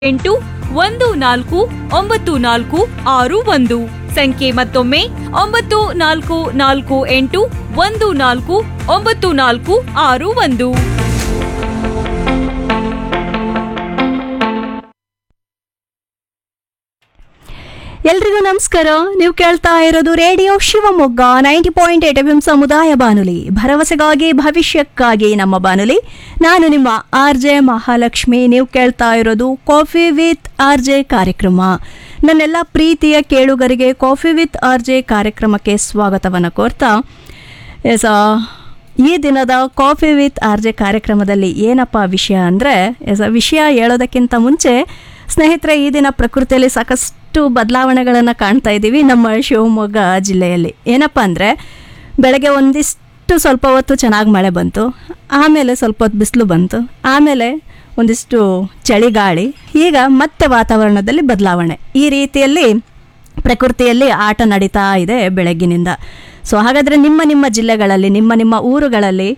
ಎಂಟು ಒಂದು ನಾಲ್ಕು ಒಂಬತ್ತು ನಾಲ್ಕು ಆರು ಒಂದು ಸಂಖ್ಯೆ ಮತ್ತೊಮ್ಮೆ ಒಂಬತ್ತು ನಾಲ್ಕು ನಾಲ್ಕು ಎಂಟು ಒಂದು ನಾಲ್ಕು ಒಂಬತ್ತು ನಾಲ್ಕು ಆರು ಒಂದು ಎಲ್ರಿಗೂ ನಮಸ್ಕಾರ ನೀವು ಕೇಳ್ತಾ ಇರೋದು radio Shivamogga ninety point eight F ಸಮುದಾಯ ಬಾನುಲಿ ಭರವಸೆಗಾಗಿ ಭವಿಷ್ಯಕ್ಕಾಗಿ ನಮ್ಮ ಬಾನುಲಿ ನಾನು ನಿಮ್ಮ ಆರ್ ಜೆ ಮಹಾಲಕ್ಷ್ಮಿ ನೀವು ಕೇಳ್ತಾ ಇರೋದು ಕಾಫಿ ವಿತ್ ಆರ್ ಜೆ ಕಾರ್ಯಕ್ರಮ ನನ್ನೆಲ್ಲ ಪ್ರೀತಿಯ ಕೇಳುಗರಿಗೆ ಕಾಫಿ ವಿತ್ ಆರ್ ಜೆ ಕಾರ್ಯಕ್ರಮಕ್ಕೆ ಸ್ವಾಗತವನ್ನು ಕೋರ್ತಾ ಎಸ್ ಆ, ಈ ದಿನದ ಕಾಫಿ ವಿತ್ ಆರ್ ಜೆ ಕಾರ್ಯಕ್ರಮದಲ್ಲಿ ಏನಪ್ಪ ವಿಷಯ ಅಂದರೆ ಎಸ್ ಆ, ವಿಷಯ ಹೇಳೋದಕ್ಕಿಂತ ಮುಂಚೆ ಸ್ನೇಹಿತರೆ ಈ ದಿನ ಪ್ರಕೃತಿಯಲ್ಲಿ ಸಾಕಷ್ಟು ಬದಲಾವಣೆಗಳನ್ನು ಕಾಣ್ತಾ ಇದ್ದೀವಿ ನಮ್ಮ ಶಿವಮೊಗ್ಗ ಜಿಲ್ಲೆಯಲ್ಲಿ ಏನಪ್ಪ ಅಂದರೆ ಬೆಳಗ್ಗೆ ಒಂದಿಷ್ಟು ಸ್ವಲ್ಪ ಹೊತ್ತು ಚೆನ್ನಾಗಿ ಮಳೆ ಬಂತು ಆಮೇಲೆ ಸ್ವಲ್ಪ ಹೊತ್ತು ಬಿಸಿಲು ಬಂತು ಆಮೇಲೆ ಒಂದಿಷ್ಟು ಚಳಿಗಾಳಿ ಈಗ ಮತ್ತೆ ವಾತಾವರಣದಲ್ಲಿ ಬದಲಾವಣೆ ಈ ರೀತಿಯಲ್ಲಿ ಪ್ರಕೃತಿಯಲ್ಲಿ ಆಟ ನಡೀತಾ ಇದೆ ಬೆಳಗ್ಗಿನಿಂದ ಸೊ ಹಾಗಾದರೆ ನಿಮ್ಮ ನಿಮ್ಮ ಜಿಲ್ಲೆಗಳಲ್ಲಿ ನಿಮ್ಮ ನಿಮ್ಮ ಊರುಗಳಲ್ಲಿ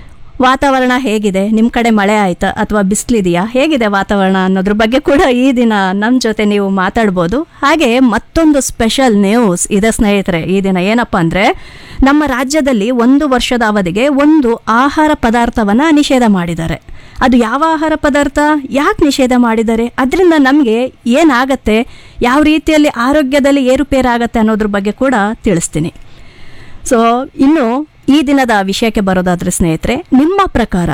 ವಾತಾವರಣ ಹೇಗಿದೆ ನಿಮ್ಮ ಕಡೆ ಮಳೆ ಆಯ್ತಾ ಅಥವಾ ಬಿಸಿಲಿದೆಯಾ ಹೇಗಿದೆ ವಾತಾವರಣ ಅನ್ನೋದ್ರ ಬಗ್ಗೆ ಕೂಡ ಈ ದಿನ ನಮ್ಮ ಜೊತೆ ನೀವು ಮಾತಾಡ್ಬೋದು ಹಾಗೆ ಮತ್ತೊಂದು ಸ್ಪೆಷಲ್ ನ್ಯೂಸ್ ಇದೆ ಸ್ನೇಹಿತರೆ ಈ ದಿನ ಏನಪ್ಪ ಅಂದರೆ ನಮ್ಮ ರಾಜ್ಯದಲ್ಲಿ ಒಂದು ವರ್ಷದ ಅವಧಿಗೆ ಒಂದು ಆಹಾರ ಪದಾರ್ಥವನ್ನು ನಿಷೇಧ ಮಾಡಿದ್ದಾರೆ ಅದು ಯಾವ ಆಹಾರ ಪದಾರ್ಥ ಯಾಕೆ ನಿಷೇಧ ಮಾಡಿದ್ದಾರೆ ಅದರಿಂದ ನಮಗೆ ಏನಾಗತ್ತೆ ಯಾವ ರೀತಿಯಲ್ಲಿ ಆರೋಗ್ಯದಲ್ಲಿ ಏರುಪೇರಾಗತ್ತೆ ಅನ್ನೋದ್ರ ಬಗ್ಗೆ ಕೂಡ ತಿಳಿಸ್ತೀನಿ ಸೊ ಇನ್ನು ಈ ದಿನದ ವಿಷಯಕ್ಕೆ ಬರೋದಾದ್ರೆ ಸ್ನೇಹಿತರೆ ನಿಮ್ಮ ಪ್ರಕಾರ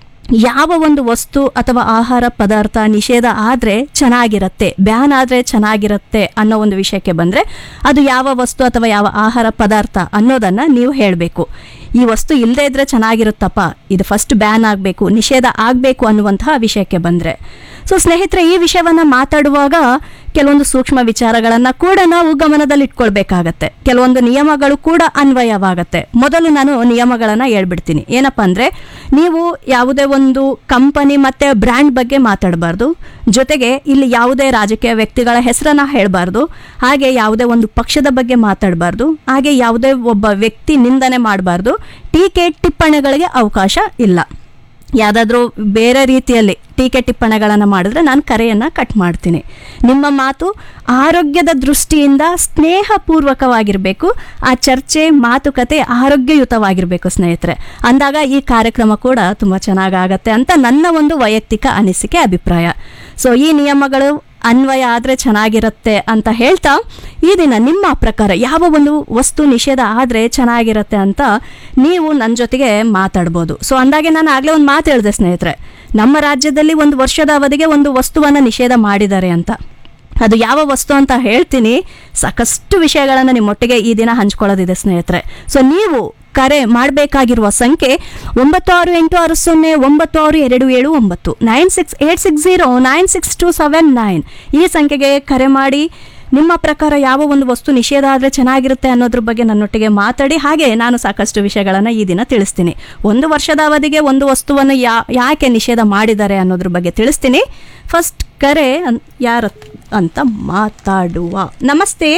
ಯಾವ ಒಂದು ವಸ್ತು ಅಥವಾ ಆಹಾರ ಪದಾರ್ಥ ನಿಷೇಧ ಆದರೆ ಚೆನ್ನಾಗಿರತ್ತೆ ಬ್ಯಾನ್ ಆದರೆ ಚೆನ್ನಾಗಿರತ್ತೆ ಅನ್ನೋ ಒಂದು ವಿಷಯಕ್ಕೆ ಬಂದರೆ ಅದು ಯಾವ ವಸ್ತು ಅಥವಾ ಯಾವ ಆಹಾರ ಪದಾರ್ಥ ಅನ್ನೋದನ್ನು ನೀವು ಹೇಳಬೇಕು ಈ ವಸ್ತು ಇಲ್ಲದೇ ಇದ್ರೆ ಚೆನ್ನಾಗಿರುತ್ತಪ್ಪ ಇದು ಫಸ್ಟ್ ಬ್ಯಾನ್ ಆಗಬೇಕು ನಿಷೇಧ ಆಗಬೇಕು ಅನ್ನುವಂತಹ ವಿಷಯಕ್ಕೆ ಬಂದರೆ ಸೊ ಸ್ನೇಹಿತರೆ ಈ ವಿಷಯವನ್ನು ಮಾತಾಡುವಾಗ ಕೆಲವೊಂದು ಸೂಕ್ಷ್ಮ ವಿಚಾರಗಳನ್ನು ಕೂಡ ನಾವು ಗಮನದಲ್ಲಿ ಇಟ್ಕೊಳ್ಬೇಕಾಗತ್ತೆ ಕೆಲವೊಂದು ನಿಯಮಗಳು ಕೂಡ ಅನ್ವಯವಾಗತ್ತೆ ಮೊದಲು ನಾನು ನಿಯಮಗಳನ್ನು ಹೇಳ್ಬಿಡ್ತೀನಿ ಏನಪ್ಪ ಅಂದರೆ ನೀವು ಯಾವುದೇ ಒಂದು ಕಂಪನಿ ಮತ್ತು ಬ್ರ್ಯಾಂಡ್ ಬಗ್ಗೆ ಮಾತಾಡಬಾರ್ದು ಜೊತೆಗೆ ಇಲ್ಲಿ ಯಾವುದೇ ರಾಜಕೀಯ ವ್ಯಕ್ತಿಗಳ ಹೆಸರನ್ನ ಹೇಳಬಾರ್ದು ಹಾಗೆ ಯಾವುದೇ ಒಂದು ಪಕ್ಷದ ಬಗ್ಗೆ ಮಾತಾಡಬಾರ್ದು ಹಾಗೆ ಯಾವುದೇ ಒಬ್ಬ ವ್ಯಕ್ತಿ ನಿಂದನೆ ಮಾಡಬಾರ್ದು ಟೀಕೆ ಟಿಪ್ಪಣಿಗಳಿಗೆ ಅವಕಾಶ ಇಲ್ಲ ಯಾವುದಾದ್ರೂ ಬೇರೆ ರೀತಿಯಲ್ಲಿ ಟೀಕೆ ಟಿಪ್ಪಣಿಗಳನ್ನು ಮಾಡಿದ್ರೆ ನಾನು ಕರೆಯನ್ನು ಕಟ್ ಮಾಡ್ತೀನಿ ನಿಮ್ಮ ಮಾತು ಆರೋಗ್ಯದ ದೃಷ್ಟಿಯಿಂದ ಸ್ನೇಹಪೂರ್ವಕವಾಗಿರಬೇಕು ಆ ಚರ್ಚೆ ಮಾತುಕತೆ ಆರೋಗ್ಯಯುತವಾಗಿರಬೇಕು ಸ್ನೇಹಿತರೆ ಅಂದಾಗ ಈ ಕಾರ್ಯಕ್ರಮ ಕೂಡ ತುಂಬ ಚೆನ್ನಾಗಾಗತ್ತೆ ಅಂತ ನನ್ನ ಒಂದು ವೈಯಕ್ತಿಕ ಅನಿಸಿಕೆ ಅಭಿಪ್ರಾಯ ಸೊ ಈ ನಿಯಮಗಳು ಅನ್ವಯ ಆದರೆ ಚೆನ್ನಾಗಿರುತ್ತೆ ಅಂತ ಹೇಳ್ತಾ ಈ ದಿನ ನಿಮ್ಮ ಪ್ರಕಾರ ಯಾವ ಒಂದು ವಸ್ತು ನಿಷೇಧ ಆದರೆ ಚೆನ್ನಾಗಿರುತ್ತೆ ಅಂತ ನೀವು ನನ್ನ ಜೊತೆಗೆ ಮಾತಾಡ್ಬೋದು ಸೊ ಅಂದಾಗೆ ನಾನು ಆಗಲೇ ಒಂದು ಮಾತು ಹೇಳಿದೆ ಸ್ನೇಹಿತರೆ ನಮ್ಮ ರಾಜ್ಯದಲ್ಲಿ ಒಂದು ವರ್ಷದ ಅವಧಿಗೆ ಒಂದು ವಸ್ತುವನ್ನು ನಿಷೇಧ ಮಾಡಿದ್ದಾರೆ ಅಂತ ಅದು ಯಾವ ವಸ್ತು ಅಂತ ಹೇಳ್ತೀನಿ ಸಾಕಷ್ಟು ವಿಷಯಗಳನ್ನು ನಿಮ್ಮೊಟ್ಟಿಗೆ ಈ ದಿನ ಹಂಚ್ಕೊಳ್ಳೋದಿದೆ ಸ್ನೇಹಿತರೆ ಸೊ ನೀವು ಕರೆ ಮಾಡಬೇಕಾಗಿರುವ ಸಂಖ್ಯೆ ಒಂಬತ್ತು ಆರು ಎಂಟು ಆರು ಸೊನ್ನೆ ಒಂಬತ್ತು ಆರು ಎರಡು ಏಳು ಒಂಬತ್ತು nine six eight six zero nine six two seven nine ಈ ಸಂಖ್ಯೆಗೆ ಕರೆ ಮಾಡಿ ನಿಮ್ಮ ಪ್ರಕಾರ ಯಾವ ಒಂದು ವಸ್ತು ನಿಷೇಧ ಆದರೆ ಚೆನ್ನಾಗಿರುತ್ತೆ ಅನ್ನೋದ್ರ ಬಗ್ಗೆ ನನ್ನೊಟ್ಟಿಗೆ ಮಾತಾಡಿ ಹಾಗೆ ನಾನು ಸಾಕಷ್ಟು ವಿಷಯಗಳನ್ನು ಈ ದಿನ ತಿಳಿಸ್ತೀನಿ ಒಂದು ವರ್ಷದ ಅವಧಿಗೆ ಒಂದು ವಸ್ತುವನ್ನು ಯಾ ಯಾಕೆ ನಿಷೇಧ ಮಾಡಿದ್ದಾರೆ ಅನ್ನೋದ್ರ ಬಗ್ಗೆ ತಿಳಿಸ್ತೀನಿ ಫಸ್ಟ್ ಕರೆ ಅನ್- ಯಾರ ಅಂತ ಮಾತಾಡುವ ನಮಸ್ತೆ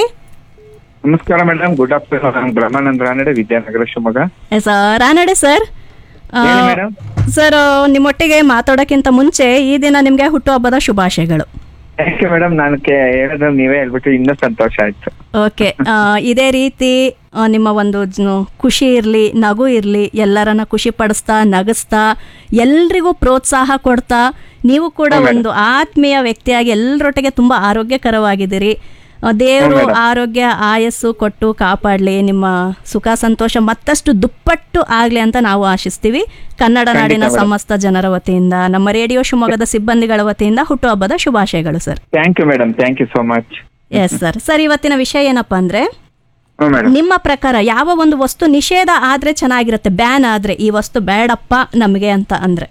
ನಮಸ್ಕಾರ ಮೇಡಮ್ ಗುಡ್ ಆಫ್ಟರ್ನೂನ್ ನಾನು ಬ್ರಹ್ಮಾನಂದ ರಾನಡೆ ವಿದ್ಯಾನಗರ ಶಿವಮೊಗ್ಗ ಎಸ್ ರಾನಡೆ ಸರ್ ಆ, ಹೇಳಿ ಮೇಡಮ್ ಸರ್ ನಿಮ್ಮೊಟ್ಟಿಗೆ ಮಾತಾಡೋಕ್ಕಿಂತ ಮುಂಚೆ ಈ ದಿನ ನಿಮಗೆ ಹುಟ್ಟುಹಬ್ಬದ ಶುಭಾಶಯಗಳು ಥ್ಯಾಂಕ್ ಯು ಮೇಡಮ್ ನಾನು ಹೇಳಿದ್ರೆ ನೀವೇ ಹೇಳ್ಬಿಟ್ಟು ಇನ್ನೂ ಸಂತೋಷ ಆಯ್ತು ಓಕೆ ಆ, ಇದೇ ರೀತಿ ಆ, ನಿಮ್ಮ ಒಂದು ಜ- ಖುಷಿ ಇರಲಿ ನಗು ಇರಲಿ ಎಲ್ಲರನ್ನ ಖುಷಿ ಪಡಿಸ್ತಾ ನಗಿಸ್ತಾ ಎಲ್ರಿಗೂ ಪ್ರೋತ್ಸಾಹ ಕೊಡ್ತಾ ನೀವು ಕೂಡ ಹ್ಮ್, madam. ಒಂದು ಆತ್ಮೀಯ ವ್ಯಕ್ತಿಯಾಗಿ ಎಲ್ಲರೊಟ್ಟಿಗೆ ತುಂಬ ಆರೋಗ್ಯಕರವಾಗಿದ್ದೀರಿ ಆ, ದೇವರು ಹ್ಮ್, madam. ಆರೋಗ್ಯ ಆಯಸ್ಸು ಕೊಟ್ಟು ಕಾಪಾಡಲಿ ನಿಮ್ಮ ಸುಖ ಸಂತೋಷ ಮತ್ತಷ್ಟು ದುಪ್ಪಟ್ಟು ಆಗಲಿ ಅಂತ ನಾವು ಆಶಿಸ್ತೀವಿ ಕನ್ನಡ ಖಂಡಿತ, ನಾಡಿನ madam. ಸಮಸ್ತ ಜನರ ವತಿಯಿಂದ ನಮ್ಮ ರೇಡಿಯೋ ಶಿವಮೊಗ್ಗದ ಸಿಬ್ಬಂದಿಗಳ ವತಿಯಿಂದ ಹುಟ್ಟುಹಬ್ಬದ ಶುಭಾಶಯಗಳು sir thank you madam thank you so much yes sir sir ಇವತ್ತಿನ ವಿಷಯ ಏನಪ್ಪಾ ಅಂದ್ರೆ ಹ್ಞೂ ಮೇಡಮ್ ನಿಮ್ಮ ಪ್ರಕಾರ ಯಾವ ಒಂದು ವಸ್ತು ನಿಷೇಧ ಆದ್ರೆ ಚೆನ್ನಾಗಿರುತ್ತೆ ಬ್ಯಾನ್ ಆದ್ರೆ ಈ ವಸ್ತು ಬೇಡಪ್ಪ ನಮಗೆ ಅಂತ ಅಂದ್ರೆ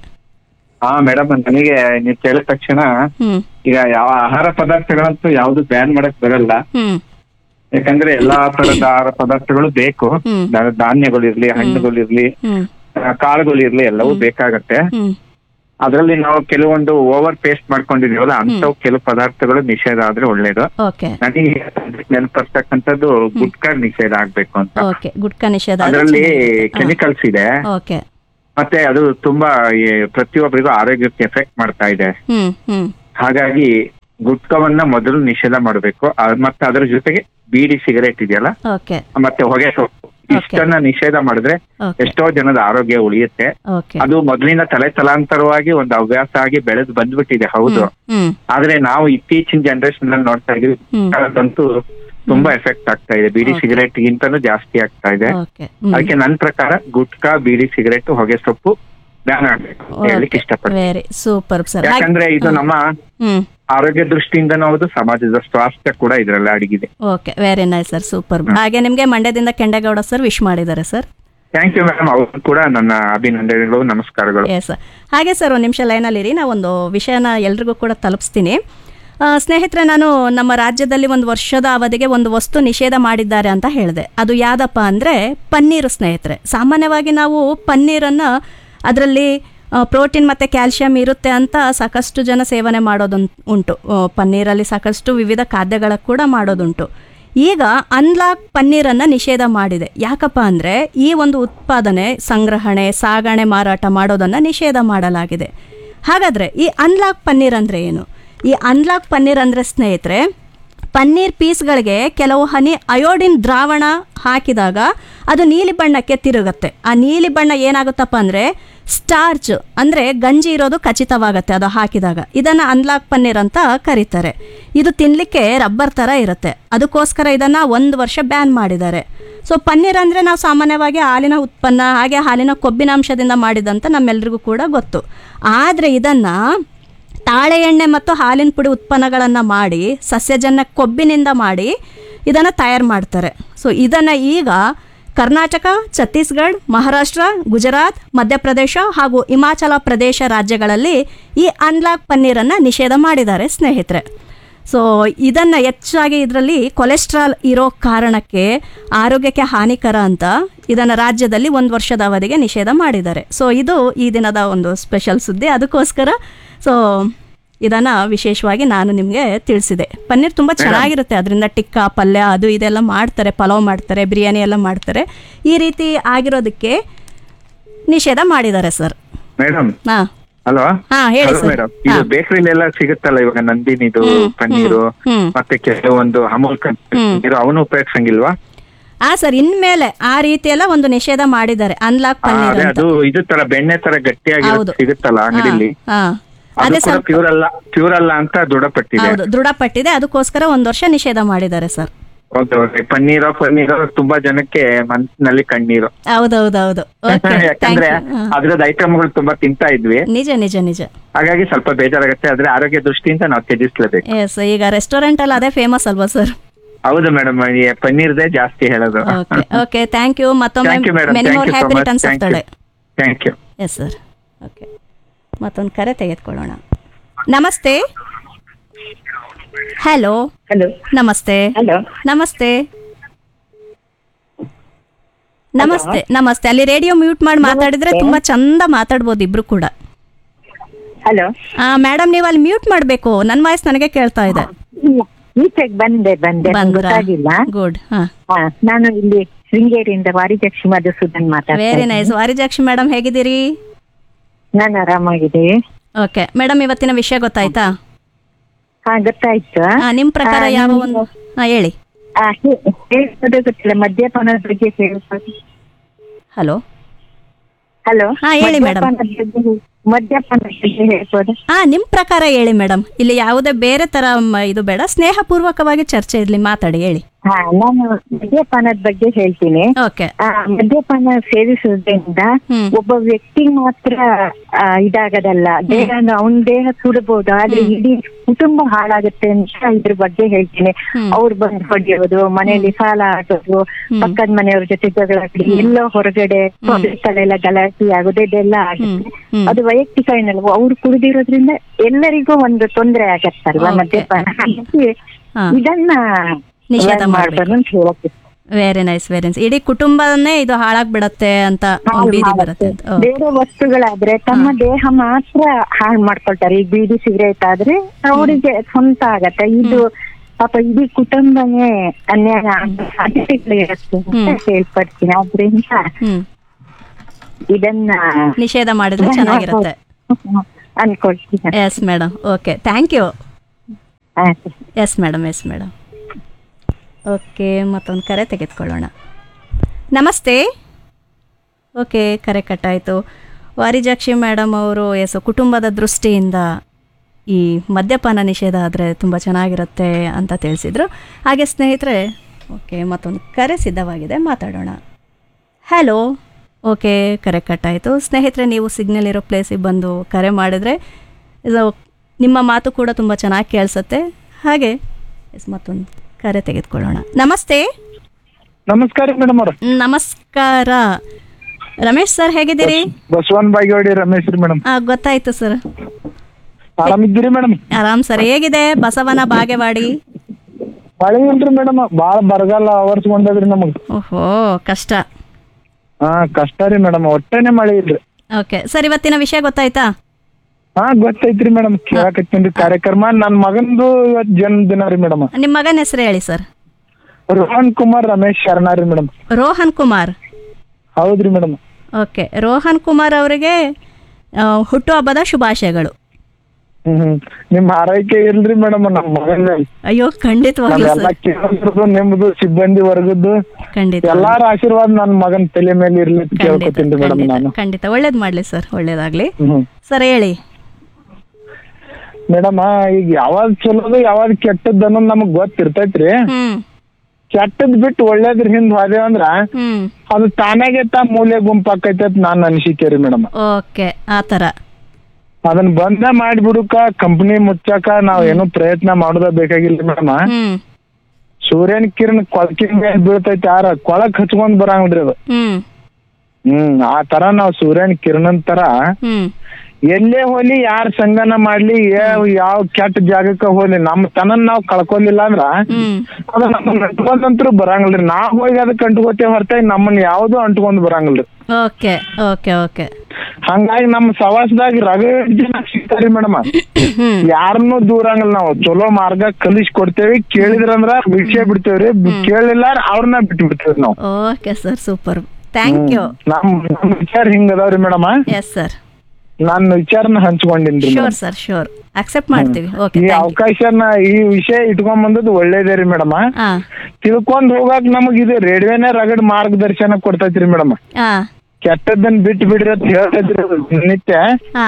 ಹಾ ಮೇಡಮ್ ನನಗೆ ನೀವು ಕೇಳಿದ ತಕ್ಷಣ ಹ್ಮ್ ಈಗ ಯಾವ ಆಹಾರ ಪದಾರ್ಥಗಳಂತೂ ಯಾವ್ದು ಬ್ಯಾನ್ ಮಾಡಕ್ ಬರಲ್ಲ ಹ್ಮ್ ಯಾಕಂದ್ರೆ ಎಲ್ಲಾ ತರದ ಆಹಾರ ಪದಾರ್ಥಗಳು ಬೇಕು ಹ್ಮ್. ಧಾ- ಧಾನ್ಯಗಳಿರ್ಲಿ ಹಣ್ಣುಗಳಿರ್ಲಿ ಹ್ಮ್ ಆ, ಕಾಳುಗಳಿರ್ಲಿ ಎಲ್ಲವೂ ಬೇಕಾಗತ್ತೆ ಹ್ಮ್ ಅದ್ರಲ್ಲಿ ನಾವು ಕೆಲವೊಂದು ಓವರ್ ಪೇಸ್ಟ್ ಮಾಡ್ಕೊಂಡಿದೀವಲ್ಲ ಅಂತವ್ ಕೆಲವು ಪದಾರ್ಥಗಳು ನಿಷೇಧ ಆದ್ರೆ ಒಳ್ಳೇದು ಓಕೆ ನನಗೆ ನೆನಪರ್ತಕ್ಕಂಥದ್ದು ಗುಟ್ಕಾ ನಿಷೇಧ ಆಗ್ಬೇಕು ಅಂತ ಓಕೆ ಗುಟ್ಕಾ ನಿಷೇಧ ಆದ್ರೆ ಅದರಲ್ಲಿ ಚೆನ್ನಾಗಿರುತ್ತೆ. ಕೆಮಿಕಲ್ಸ್ ಇದೆ ಹಾ. ಓಕೆ ಮತ್ತೆ ಅದು ತುಂಬಾ ಈ ಪ್ರತಿಯೊಬ್ಬರಿಗೂ ಆರೋಗ್ಯಕ್ಕೆ ಎಫೆಕ್ಟ್ ಮಾಡ್ತಾ ಇದೆ ಹ್ಮ್ ಹ್ಮ್ ಹಾಗಾಗಿ ಗುಟ್ಕವನ್ನ ಮೊದಲು ನಿಷೇಧ ಮಾಡಬೇಕು ಮತ್ತೆ ಅದ್ರ ಜೊತೆಗೆ ಬೀಡಿ ಸಿಗರೇಟ್ ಇದೆಯಲ್ಲ ಓಕೆ ಮತ್ತೆ ಹೊಗೆ ಸೊಪ್ಪು ಇಷ್ಟನ್ನ ನಿಷೇಧ ಮಾಡಿದ್ರೆ ಓಕೆ ಎಷ್ಟೋ ಜನದ ಆರೋಗ್ಯ ಉಳಿಯುತ್ತೆ ಓಕೆ ಅದು ಮೊದಲಿನ ತಲೆ ತಲಾಂತರವಾಗಿ ಒಂದು ಹವ್ಯಾಸ ಆಗಿ ಬೆಳೆದು ಬಂದ್ಬಿಟ್ಟಿದೆ ಹೌದು ಹ್ಮ್ ಆದ್ರೆ ನಾವು ಇತ್ತೀಚಿನ ಜನರೇಷನ್ ಅಲ್ಲಿ ನೋಡ್ತಾ ಇದೀವಿ ಹ್ಮ್. ಅದಂತೂ ತುಂಬಾ ಎಫೆಕ್ಟ್ ಆಗ್ತಾ ಇದೆ ಬೀಡಿ Okay. ಸಿಗರೇಟ್ ಗಿಂತನೂ ಜಾಸ್ತಿ ಆಗ್ತಾ ಇದೆ ಓಕೆ ಹ್ಮ್ ಅದಕ್ಕೆ ನನ್ ಪ್ರಕಾರ ಗುಟ್ಕಾ ಬೀಡಿ ಸಿಗರೇಟ್ ಹೊಗೆ ಸೊಪ್ಪು ಬ್ಯಾನ್ ಆಗ್ಬೇಕು ಅಂತ ಹೇಳಲಿಕ್ಕೆ ಇಷ್ಟಪಡ್ತೀನಿ ವೆರಿ ಸೂಪರ್ ಸರ್ ಯಾಕಂದ್ರೆ ಇದು ನಮ್ಮ ಹ್ಮ್ ಆರೋಗ್ಯ ದೃಷ್ಟಿಯಿಂದನೂ ಹೌದು ಸಮಾಜದ ಸ್ವಾಸ್ಥ್ಯ ಕೂಡ ಇದ್ರಲ್ಲಿ ಅಡಗಿದೆ okay very nice sir super ಹಾಗೆ ನಿಮಗೆ ಮಂಡ್ಯದಿಂದ ಕೆಂಡಗೌಡ ಸರ್ ವಿಶ್ ಮಾಡಿದ್ದಾರೆ ಸರ್ ಥ್ಯಾಂಕ್ ಯು ಮೇಡಮ್ ಅವ್ರು ಕೂಡ ನನ್ನ ಅಭಿನಂದನೆಗಳು ನಮಸ್ಕಾರಗಳು ಎಸ್ ಸರ್ ಹಾಗೆ ಸರ್ ಒಂದು ನಿಮಿಷ ಲೈನಲ್ಲಿರಿ ನಾವು ಒಂದು ವಿಷಯನ ಎಲ್ರಿಗೂ ಕೂಡ ತಲುಪಿಸ್ತೀನಿ ಆ, ಸ್ನೇಹಿತರೆ ನಾನು ನಮ್ಮ ರಾಜ್ಯದಲ್ಲಿ ಒಂದು ವರ್ಷದ ಅವಧಿಗೆ ಒಂದು ವಸ್ತು ನಿಷೇಧ ಮಾಡಿದ್ದಾರೆ ಅಂತ ಹೇಳಿದೆ ಅದು ಯಾವುದಪ್ಪ ಅಂದರೆ ಪನ್ನೀರು ಸ್ನೇಹಿತರೆ ಸಾಮಾನ್ಯವಾಗಿ ನಾವು ಪನ್ನೀರನ್ನು ಅದರಲ್ಲಿ ಪ್ರೋಟೀನ್ ಮತ್ತು ಕ್ಯಾಲ್ಶಿಯಂ ಇರುತ್ತೆ ಅಂತ ಸಾಕಷ್ಟು ಜನ ಸೇವನೆ ಮಾಡೋದು ಉಂಟು ಆ, ಪನ್ನೀರಲ್ಲಿ ಸಾಕಷ್ಟು ವಿವಿಧ ಖಾದ್ಯಗಳ ಕೂಡ ಮಾಡೋದುಂಟು ಈಗ ಅನ್ಲಾಕ್ ಪನ್ನೀರನ್ನು ನಿಷೇಧ ಮಾಡಿದೆ ಯಾಕಪ್ಪ ಅಂದರೆ ಈ ಒಂದು ಉತ್ಪಾದನೆ ಸಂಗ್ರಹಣೆ ಸಾಗಣೆ ಮಾರಾಟ ಮಾಡೋದನ್ನು ನಿಷೇಧ ಮಾಡಲಾಗಿದೆ ಹಾಗಾದರೆ ಈ ಅನ್ಲಾಕ್ ಪನ್ನೀರ್ ಅಂದರೆ ಏನು ಈ ಅನ್ಲಾಕ್ ಪನ್ನೀರ್ ಅಂದರೆ ಸ್ನೇಹಿತರೆ ಪನ್ನೀರ್ ಪೀಸ್ಗಳಿಗೆ ಕೆಲವು ಹನಿ ಅಯೋಡಿನ್ ದ್ರಾವಣ ಹಾಕಿದಾಗ ಅದು ನೀಲಿ ಬಣ್ಣಕ್ಕೆ ತಿರುಗುತ್ತೆ ಆ ನೀಲಿ ಬಣ್ಣ ಏನಾಗುತ್ತಪ್ಪ ಅಂದರೆ ಸ್ಟಾರ್ಚ್ ಅಂದರೆ ಗಂಜಿ ಇರೋದು ಖಚಿತವಾಗುತ್ತೆ ಅದು ಹಾಕಿದಾಗ ಇದನ್ನು ಅನ್ಲಾಕ್ ಪನ್ನೀರ್ ಅಂತ ಕರೀತಾರೆ ಇದು ತಿನ್ನಲಿಕ್ಕೆ ರಬ್ಬರ್ ಥರ ಇರುತ್ತೆ ಅದಕ್ಕೋಸ್ಕರ ಇದನ್ನು ಒಂದು ವರ್ಷ ಬ್ಯಾನ್ ಮಾಡಿದ್ದಾರೆ ಸೊ ಪನ್ನೀರ್ ಅಂದರೆ ನಾವು ಸಾಮಾನ್ಯವಾಗಿ ಹಾಲಿನ ಉತ್ಪನ್ನ ಹಾಗೆ ಹಾಲಿನ ಕೊಬ್ಬಿನಾಂಶದಿಂದ ಮಾಡಿದಂತ ನಮ್ಮೆಲ್ರಿಗೂ ಕೂಡ ಗೊತ್ತು ಆದರೆ ಇದನ್ನು ತಾಳೆ ಎಣ್ಣೆ ಮತ್ತು ಹಾಲಿನ ಪುಡಿ ಉತ್ಪನ್ನಗಳನ್ನು ಮಾಡಿ ಸಸ್ಯಜನ್ಯ ಕೊಬ್ಬಿನಿಂದ ಮಾಡಿ ಇದನ್ನು ತಯಾರು ಮಾಡ್ತಾರೆ ಸೊ ಇದನ್ನು ಈಗ ಕರ್ನಾಟಕ ಛತ್ತೀಸ್ಗಢ ಮಹಾರಾಷ್ಟ್ರ ಗುಜರಾತ್ ಮಧ್ಯಪ್ರದೇಶ ಹಾಗೂ ಹಿಮಾಚಲ ಪ್ರದೇಶ ರಾಜ್ಯಗಳಲ್ಲಿ ಈ ಅನ್ಲಾಕ್ ಪನ್ನೀರನ್ನು ನಿಷೇಧ ಮಾಡಿದ್ದಾರೆ ಸ್ನೇಹಿತರೆ ಸೊ ಇದನ್ನು ಹೆಚ್ಚಾಗಿ ಇದರಲ್ಲಿ ಕೊಲೆಸ್ಟ್ರಾಲ್ ಇರೋ ಕಾರಣಕ್ಕೆ ಆರೋಗ್ಯಕ್ಕೆ ಹಾನಿಕರ ಅಂತ ಇದನ್ನು ರಾಜ್ಯದಲ್ಲಿ ಒಂದು ವರ್ಷದ ಅವಧಿಗೆ ನಿಷೇಧ ಮಾಡಿದ್ದಾರೆ ಸೊ ಇದು ಈ ದಿನದ ಒಂದು ಸ್ಪೆಷಲ್ ಸುದ್ದಿ ಅದಕ್ಕೋಸ್ಕರ ಸೊ ಇದನ್ನು ವಿಶೇಷವಾಗಿ ನಾನು ನಿಮಗೆ ತಿಳಿಸಿದೆ ಪನ್ನೀರ್ ತುಂಬ ಚೆನ್ನಾಗಿರುತ್ತೆ ಅದರಿಂದ ಟಿಕ್ಕಾ ಪಲ್ಯ ಅದು ಇದೆಲ್ಲ ಮಾಡ್ತಾರೆ ಪಲಾವ್ ಮಾಡ್ತಾರೆ ಬಿರಿಯಾನಿ ಎಲ್ಲ ಮಾಡ್ತಾರೆ ಈ ರೀತಿ ಆಗಿರೋದಕ್ಕೆ ನಿಷೇಧ ಮಾಡಿದ್ದಾರೆ ಸರ್ ಮೇಡಮ್ ಹಾಂ ಹಲೋ ಹಾ, ಹೇಳಿ ಹಲೋ ಸರ್. ಮೇಡಮ್ ಇದು ಹಾ. ಬೇಕರಿಲೆಲ್ಲ ಸಿಗುತ್ತಲ್ಲ ಇವಾಗ ನಂದಿನಿದು ಹ್ಮ್, ಪನ್ನೀರು ಹ್ಮ್. ಮತ್ತೆ ಕೆಲವೊಂದು ಅಮೂಲ್ ಪನ್ನೀರು ಅವನು ಉಪಯೋಗಿಸಂಗಿಲ್ವಾ ಆ ಸರ್ ಇನ್ಮೇಲೆ ಆ ರೀತಿ ಎಲ್ಲ ಒಂದು ನಿಷೇಧ ಮಾಡಿದ್ದಾರೆ ಅನ್ಲಾಕ್ ಆ, ಪನ್ನೀರ್ ಅದೇ ಅಂತ ಅದು ಇದು ತರ ಬೆಣ್ಣೆ ತರ ಗಟ್ಟಿಯಾಗಿ ಹೌದು. ಸಿಗುತ್ತಲ್ಲ ಅಂಗಡಿಲಿ ಹಾ, ಹಾ. ಅದು ಅದೇ ಕೂಡ ಸ್ವಲ್ಪ ಪ್ಯೂರ್ ಅಲ್ಲ ಪ್ಯೂರ್ ಅಲ್ಲ ಅಂತ ದೃಢಪಟ್ಟಿದೆ ಹೌದು ದೃಢಪಟ್ಟಿದೆ ಅದಕ್ಕೋಸ್ಕರ ಒಂದು ವರ್ಷ ನಿಷೇಧ ಮಾಡಿದ್ದಾರೆ sir okay okay paneer paneer ತುಂಬಾ ಜನಕ್ಕೆ ಮನಸ್ಸಿನಲ್ಲಿ ಕಣ್ಣೀರು ಹೌದೌದೌದು ಓಕೆ ಯಾಕಂದ್ರೆ ಅದ್ರದ್ದು ಐಟಮ್ಗಳು ತುಂಬಾ ತಿಂತಾ ಇದ್ವಿ ನಿಜ ನಿಜ ನಿಜ ಹಾಗಾಗಿ ಸ್ವಲ್ಪ ಬೇಜಾರಾಗುತ್ತೆ ಆದ್ರೆ ಆರೋಗ್ಯ ದೃಷ್ಟಿಯಿಂದ ನಾವು ತ್ಯಜಿಸ್ಲೇಬೇಕು ಎಸ್ ಈಗ ರೆಸ್ಟೋರೆಂಟ್ ಅಲ್ಲಿ ಅದೇ ಫೇಮಸ್ ಅಲ್ವಾ ಸರ್ ಹೌದು ಮೇಡಮ್ ಪನ್ನೀರ್ದೇ ಜಾಸ್ತಿ ಹೇಳೋದು ಓಕೆ ಓಕೆ ಥ್ಯಾಂಕ್ ಯು ಮತ್ತೊಮ್ಮೆ thank you madam many thank more you so happy much returns of thank you ತಡೆ thank you yes sir okay ಮತ್ತೊಂದು ಕರೆ ತೆಗೆದುಕೊಳ್ಳೋಣ ನಮಸ್ತೆ ಹಲೋ ಹಲೋ ನಮಸ್ತೆ ಹಲೋ ನಮಸ್ತೆ ನಮಸ್ತೆ ನಮಸ್ತೆ ಅಲ್ಲಿ ರೇಡಿಯೋ ಮ್ಯೂಟ್ ಮಾಡಿ ಮಾತಾಡಿದ್ರೆ ತುಂಬಾ ಚಂದ ಮಾತಾಡ್ಬೋದು ಇಬ್ರು ಕೂಡ ಹಲೋ ಆ ಮೇಡಮ್ ನೀವು ಅಲ್ಲಿ ಮ್ಯೂಟ್ ಮಾಡಬೇಕು ನನ್ನ ವಾಯ್ಸ್ ನನಗೆ ಕೇಳ್ತಾ ಇದೆ ಈಚೆಗೆ ಬಂದೆ ಬಂದೆ ನಂಗ್ ಬಂದ್ರಾ ಗೊತ್ತಾಗಿಲ್ಲ ಗುಡ್ ಹಾ ಹಾ, ನಾನು ಇಲ್ಲಿ ಶೃಂಗೇರಿಯಿಂದ ವಾರಿಜಕ್ಷಿ ಮಧುಸೂದನ್ ಮಾತಾಡ್ತಾ ವೆರಿ ಇದ್ದೀನಿ. ನೈಸ್ ವಾರಿಜಾಕ್ಷಿ ಮೇಡಮ್ ಹೇಗಿದ್ದೀರಿ ನಾನು ಆರಾಮಾಗಿದೆ ಓಕೆ ಮೇಡಮ್ ಇವತ್ತಿನ ವಿಷಯ ಗೊತ್ತಾಯ್ತಾ ಹಾ ಗೊತ್ತಾಯ್ತು ಆ, ನಿಮ್ ಪ್ರಕಾರ ಆ, ಯಾವ ನೀವು- ಒಂದು ಹಾ ಹೇಳಿ ಆ, ಹೇ- ಹೇಳ್ಬೋದು ಗೊತ್ತಿಲ್ಲ ಮದ್ಯಪಾನದ ಬಗ್ಗೆ ಹೇಳ್ಬೋದು ಹಲೋ ಹಲೋ ಹಾ, ಹೇಳಿ madam. ಮದ್ಯಪಾನದ ಬಗ್ಗೆ ಹೇಳ್ಬೋದು ಹಾ ನಿಮ್ ಪ್ರಕಾರ ಹೇಳಿ ಮೇಡಮ್ ಇಲ್ಲಿ ಯಾವುದೇ ಬೇರೆ ತರ ಮ- ಇದು ಬೇಡ ಸ್ನೇಹಪೂರ್ವಕವಾಗಿ ಚರ್ಚೆ ಇರ್ಲಿ ಮಾತಾಡಿ ಹೇಳಿ ಹಾ ನಾನು ಮದ್ಯಪಾನದ ಬಗ್ಗೆ ಹೇಳ್ತೀನಿ ಓಕೆ ಆ, ಮದ್ಯಪಾನ ಸೇವಿಸುವುದರಿಂದ ಹ್ಮ್. ಒಬ್ಬ ವ್ಯಕ್ತಿ ಮಾತ್ರ ಆ, ಇದಾಗದಲ್ಲ ದೇಹ ಅವನ ದೇಹ ಸುಡಬಹುದು ಆದ್ರೆ ಇಡೀ ಕುಟುಂಬ ಹಾಳಾಗುತ್ತೆ ಅಂತ ಇದ್ರ ಬಗ್ಗೆ ಹೇಳ್ತೀನಿ ಹ್ಮ್. ಅವ್ರು ಬಂದು ಹೊಡೆಯೋದು ಮನೆಯಲ್ಲಿ ಸಾಲ ಆಗೋದು ಪಕ್ಕದ ಮನೆಯವ್ರ ಜೊತೆ ಜಗಳಾಡಿ ಎಲ್ಲೋ ಹೊರಗಡೆ ತಲೆಲ್ಲ ಗಲಾಟೆ ಆಗೋದು ಇದೆಲ್ಲ ಆಗುತ್ತೆ ಹ್ಮ್. ಅದು ವೈಯಕ್ತಿಕ ಏನಲ್ವ ಅವ್ರು ಕುಡಿದಿರೋದ್ರಿಂದ ಎಲ್ಲರಿಗೂ ಒಂದು ತೊಂದರೆ ಆಗತ್ತಲ್ವಾ Okay. ಮದ್ಯಪಾನ ಹಾಗಾಗಿ ಹಾ. ಇದನ್ನ ನಿಷೇಧ avoid ಮಾಡ್ಬಾರ್ದು ಅಂತ ಹೇಳಕ್ಕೆ ವೆರಿ ನೈಸ್ ವೆರಿ ನೈಸ್ ಇಡೀ ಕುಟುಂಬನೇ ಇದು ಹಾಳಾಗ್ಬಿಡತ್ತೆ ಅಂತ ಒಂದ್ ಬೀದಿ ಬರುತ್ತೆ ಅಂತ ಓ. ಬೇರೆ ವಸ್ತುಗಳಾದ್ರೆ ತಮ್ಮ ದೇಹ ಮಾತ್ರ ಹಾಳು ಮಾಡ್ಕೊಳ್ತಾರೆ ಈ ಬೀಡಿ ಸಿಗರೇಟ್ ಆದ್ರೆ ಅವರಿಗೆ ಸ್ವಂತ ಆಗತ್ತೆ ಇದು ಪಾಪ ಇಡೀ ಕುಟುಂಬನೇ ಅನ್ಯಾಯ ಆಗೋ ಸಾಧ್ಯತೆಗಳು ಇರುತ್ತೆ ಅಂತ ಹೇಳ್ಪಡ್ತೀನಿ ಆದ್ರಿಂದ ಹ್ಮ್ ಇದನ್ನ ನಿಷೇಧ ಮಾಡಿದ್ರೆ ಚೆನ್ನಾಗಿರುತ್ತೆ ಅನ್ಕೊಳ್ತೀನಿ yes madam okay thank you ಹಾ yes madam yes madam okay ಮತ್ತೊಂದು ಕರೆ ತೆಗೆದುಕೊಳ್ಳೋಣ ನಮಸ್ತೆ ಓಕೆ ಕರೆ ಕಟ್ಟಾಯಿತು ವಾರಿಜಾಕ್ಷಿ ಮೇಡಮ್ ಅವರು ಎಸ್ ಕುಟುಂಬದ ದೃಷ್ಟಿಯಿಂದ ಈ ಮದ್ಯಪಾನ ನಿಷೇಧ ಆದರೆ ತುಂಬ ಚೆನ್ನಾಗಿರುತ್ತೆ ಅಂತ ತಿಳಿಸಿದರು ಹಾಗೆ ಸ್ನೇಹಿತರೆ ಓಕೆ ಮತ್ತೊಂದು ಕರೆ ಸಿದ್ಧವಾಗಿದೆ ಮಾತಾಡೋಣ ಹಲೋ ಓಕೆ ಕರೆ ಕಟ್ಟಾಯಿತು ಸ್ನೇಹಿತರೆ ನೀವು ಸಿಗ್ನಲ್ ಇರೋ ಪ್ಲೇಸಿಗೆ ಬಂದು ಕರೆ ಮಾಡಿದರೆ ಇದು ನಿಮ್ಮ ಮಾತು ಕೂಡ ತುಂಬ ಚೆನ್ನಾಗಿ ಕೇಳಿಸುತ್ತೆ ಹಾಗೆ ಎಸ್ ಮತ್ತೊಂದು ಕರೆ ತೆಗೆದುಕೊಳ್ಳೋಣ ನಮಸ್ತೆ ನಮಸ್ಕಾರ ಮೇಡಮ್ ಅವ್ರ ನಮಸ್ಕಾರ ರಮೇಶ್ ಸರ್ ಹೇಗಿದ್ದೀರಿ ಬಸವನ್ ಬಾಗೇವಾಡಿ ರಮೇಶ್ ರೀ ಮೇಡಮ್ ಆ, ಗೊತ್ತಾಯ್ತು ಸರ್ ಆರಾಮಿದ್ದೀರಿ ಮೇಡಮ್ ಆರಾಮ್ ಸರ್ ಹೇಗಿದೆ ಬಸವನ ಬಾಗೇವಾಡಿ ಮಳೆ ಇಲ್ರಿ ಮೇಡಮ್ ಬಾಳ ಬರಗಾಲ ಅವರ್ಸ್ಕೊಂಡದ್ರಿ ನಮಗ್ ಓಹೋ ಕಷ್ಟ ಹಾ ಕಷ್ಟ ರೀ ಮೇಡಮ್ ಒಟ್ಟೆನೆ ಮಳೆ ಇಲ್ರಿ ಓಕೆ ಸರ್ ಇವತ್ತಿನ ವಿಷಯ ಗೊತ್ತಾಯ್ತಾ ಹಾ ಗೊತ್ತೈತ್ರಿ ಮೇಡಮ್ ಕೇಳಕತ್ತೀನಿ ಕಾರ್ಯಕ್ರಮ ನನ್ ಮಗಂದು ಇವತ್ ಜನ್ಮದಿನ ರೀ ಮೇಡಮ್ ನಿಮ್ಮ ಮಗನ ಹೆಸರು ಹೇಳಿ ಸರ್ ರೋಹನ್ ಕುಮಾರ್ ರಮೇಶ್ ಶರ್ಣ ರೀ ಮೇಡಮ್ ರೋಹನ್ ಕುಮಾರ್ ಹೌದ್ರಿ ಮೇಡಮ್ ಓಕೆ ರೋಹನ್ ಕುಮಾರ್ ಅವರಿಗೆ ಆ, ಹುಟ್ಟುಹಬ್ಬದ ಶುಭಾಶಯಗಳು ಹ್ಮ್ ಹ್ಮ್ ನಿಮ್ ಹಾರೈಕೆ ಇಲ್ರಿ ಮೇಡಮ್ ನಮ್ ಮಗನ ಅಯ್ಯೋ ಖಂಡಿತವಾಗ್ಲೂ ನಾವೆಲ್ಲ ಸರ್ ಕೇಳೋದ್ರದ್ದು ನಿಮ್ದು ಸಿಬ್ಬಂದಿ ವರ್ಗದ್ದು ಖಂಡಿತ ಎಲ್ಲಾರ ಆಶೀರ್ವಾದ ನನ್ ಮಗನ್ ತಲೆ ಮೇಲೆ ಇರ್ಲಿ ಅಂತ ಖಂಡಿತ ಕೇಳ್ಕೊತೀನಿ ಮೇಡಮ್ ಖಂಡಿತ ನಾನು ಖಂಡಿತ ಒಳ್ಳೇದ್ ಮಾಡ್ಲಿ ಸರ್ ಒಳ್ಳೇದಾಗ್ಲಿ ಹ್ಮ್ ಸರ್ ಹೇಳಿ ಮೇಡಮ್ ಈಗ ಯಾವ್ದ್ ಚಲೋದು ಯಾವ್ದ್ ಕೆಟ್ಟದ್ದು ಅನ್ನೋದು ನಮಗ್ ಗೊತ್ತಿರ್ತೈತ್ರಿ ಹ್ಮ್ ಕೆಟ್ಟದ್ ಬಿಟ್ಟು ಒಳ್ಳೇದ್ರ ಹಿಂದ್ ಹೋದೇವ್ ಅಂದ್ರ ಹ್ಮ್ ಅದು ತಾನಾಗೆ ತಾ ಮೂಲೆ ಗುಂಪಾಕೈತೆ ಅಂತ ನಾನ್ ಅನ್ಸಿಕೆ ರೀ ಮೇಡಮ್ ಓಕೆ ಆ ಥರ ಅದನ್ನ ಬಂದ ಮಾಡ್ಬಿಡುಕ ಕಂಪನಿ ಮುಚ್ಚಾಕ ನಾವ್ ಏನು ಪ್ರಯತ್ನ ಮಾಡೋದ ಬೇಕಾಗಿಲ್ಲ ಮೇಡಮ್ ಹ್ಮ್ ಸೂರ್ಯನ ಕಿರಣ ಕೊಳಕಿನ ಮೇಲೆ ಬೀಳ್ತೈತಿ ಯಾರ ಕೊಳಕ್ ಹಚ್ಕೊಂಡ್ ಬರಂಗಿಲ್ರಿ ಅದು ಹ್ಮ್ ಹ್ಮ್ ಆ ತರ ನಾವ್ ಸೂರ್ಯನ ಕಿರಣನ್ ತರ ಹ್ಮ್ ಎಲ್ಲೇ ಹೋಲಿ ಯಾರ್ ಸಂಗನ ಮಾಡ್ಲಿ ಯಾವ ಯಾವ ಕೆಟ್ಟ ಜಾಗಕ್ಕ ಹೋಲಿ ನಮ್ ತನನ್ ನಾವ್ ಕಳ್ಕೊಲಿಲ್ಲ ಅಂದ್ರ ಹ್ಮ್ ಅದ ನಮ್ಮನ್ನ ಅಂಟ್ಕೊಂಡಂತ್ರು ಬರಂಗಿಲ್ರಿ ನಾವ್ ಹೋಗಿ ಅದಕ್ಕೆ ಅಂಟ್ಕೋತೇವ್ ಹೊರತಾಗಿ ನಮ್ಮನ್ನ ಯಾವ್ದು ಅಂಟ್ಕೊಂಡ್ ಬರಂಗಿಲ್ರಿ ಓಕೆ ಓಕೆ ಓಕೆ ಹಂಗಾಗಿ ನಮ್ಮ ಸವಾಸದಾಗ ರಗಡ್ ಜನ ಸಿಗ್ತಾರಿ ಮೇಡಮ್ ಹ್ಮ್ ಯಾರನ್ನೂ ದೂರಂಗಿಲ್ಲ ನಾವು ಚಲೋ ಮಾರ್ಗ ಕಲಿಸ್ ಕೊಡ್ತೇವಿ ಕೇಳಿದ್ರಂದ್ರ ಬಿಡ್ಸೇ ಬಿಡ್ತೇವ್ರಿ ಕೇಳಿಲ್ಲ ಅವ್ರನ್ನ ಬಿಟ್ಟು ಬಿಡ್ತೇವ್ರಿ ನಾವು okay sir super thank you ನಮ್ ನಮ್ ವಿಚಾರ ಹಿಂಗ ಅದಾವ್ರಿ ಮೇಡಮ್ ಎಸ್ ಸರ್ ನನ್ನ ವಿಚಾರನ ಹಂಚ್ಕೊಂಡಿನ್ರಿ sure madam sir sure accept ಮಾಡ್ತೀವಿ ಓಕೆ ಈ ಥ್ಯಾಂಕ್ ಯು ಅವಕಾಶನ ಈ ವಿಷಯ ಇಟ್ಕೊಂಡ್ ಬಂದದ್ದು ಒಳ್ಳೇದೇ ರೀ ಮೇಡಮ್ ಹಾ ತಿಳ್ಕೊಂಡ್ ಹೋಗಾಕ ನಮಗ್ ಇದು ರೇಡಿಯೋನೇ ರಗಡ್ ಮಾರ್ಗದರ್ಶನ ಕೊಡ್ತೈತ್ರಿ ಮೇಡಮ್ ಹಾ ಕೆಟ್ಟದ್ದನ್ನ ಬಿಟ್ಟು ಬಿಡ್ರಿ ಅಂತ ಹೇಳ್ತೈತ್ರಿ ನಿತ್ಯ ಹಾ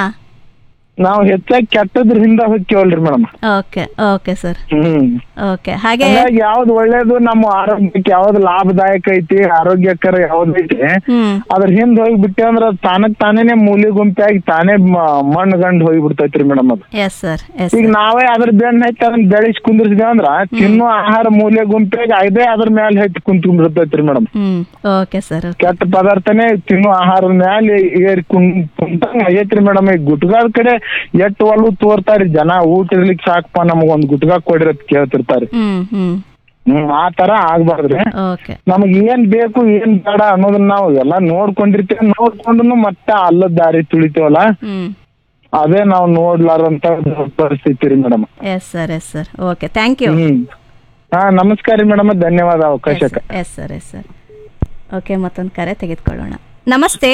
ನಾವ್ ಹೆಚ್ಚಾಗಿ ಕೆಟ್ಟದ್ರ ಹಿಂದ ಹೋಗ್ತೇವಲ್ರಿ madam okay okay sir hmm okay ಹಾಗೆ ಹಂಗಾಗಿ ಯಾವ್ದು ಒಳ್ಳೇದು ನಮ್ಮ ಆರೋಗ್ಯಕ್ಕೆ ಯಾವ್ದು ಲಾಭದಾಯಕ ಐತಿ ಆರೋಗ್ಯಕರ ಯಾವ್ದು ಐತಿ ಹ್ಮ್ ಅದ್ರ ಹಿಂದ್ ಹೋಗಿ ಬಿಟ್ಟೆ ಅಂದ್ರ ತಾನಕ್ ತಾನೇನೆ ಮೂಲಿ ಗುಂಪಾಗಿ ತಾನೇ ಮಣ್ಣು ಗಂಡ್ ಹೋಗಿ ಬಿಡ್ತೈತ್ರಿ ಮೇಡಮ್ ಅದು ಎಸ್ ಸರ್ ಎಸ್ ಈಗ ನಾವೇ ಅದ್ರ ಬೆನ್ನ ಹಚ್ಚಿ ಅದನ್ನ ಬೆಳೆಸಿ ಕುಂದಿರ್ಸಿದೇವ್ ಅಂದ್ರ ತಿನ್ನೋ ಆಹಾರ ಮೂಲೆ ಗುಂಪಿಗೆ ಅದೇ ಅದ್ರ ಮ್ಯಾಲ ಹಚ್ಚಿ ಕುಂತ್ಕೊಂಡಿರ್ತೈತ್ರಿ ಮೇಡಮ್ ಹ್ಮ್ ಓಕೆ ಸರ್ ಕೆಟ್ಟ ಪದಾರ್ಥನೇ ತಿನ್ನೋ ಆಹಾರದ ಮ್ಯಾಲೆ ಏರಿ ಕುಂತ್ ಕುಂತಂಗ ಆಗೈತ್ರಿ ಮೇಡಮ್ ಈಗ ಗುಟ್ಗಾದ ಕಡೆ ಎಟ್ಟು ಒಲ್ಲು ತೋರ್ತಾರಿ ಜನ ಊಟ ಇರ್ಲಿಕ್ಕೆ ಸಾಕಪ್ಪ ನಮಗೊಂದ್ ಗುಟ್ಗಾ ಕೊಡಿರತ್ ಕೇಳ್ತಿರ್ತಾರಿ ಹ್ಮ್ ಹ್ಮ್ ಹ್ಮ್ ಆ ತರ ಆಗ್ಬಾರ್ದ್ರಿ ಓಕೆ ನಮಗ್ ಏನ್ ಬೇಕು ಏನ್ ಬೇಡ ಅನ್ನೋದನ್ನ ನಾವು ಎಲ್ಲಾ ನೋಡ್ಕೊಂಡಿರ್ತೇವೆ ನೋಡ್ಕೊಂಡು ಮತ್ತೆ ಅಲ್ಲದ ದಾರಿ ತುಳಿತೇವಲ್ಲ ಹ್ಮ್ ಅದೇ ನಾವು ನೋಡ್ಲಾರಂತ ಪರಿಸ್ಥಿತಿ ರೀ madam yes sir yes sir okay thank you hmm ಹಾ ನಮಸ್ಕಾರ ರೀ ಮೇಡಮ್ ಧನ್ಯವಾದ ಅವಕಾಶಕ್ಕೆ yes sir yes sir okay ಮತ್ತೊಂದು ಕರೆ ತೆಗೆದುಕೊಳ್ಳೋಣ ನಮಸ್ತೆ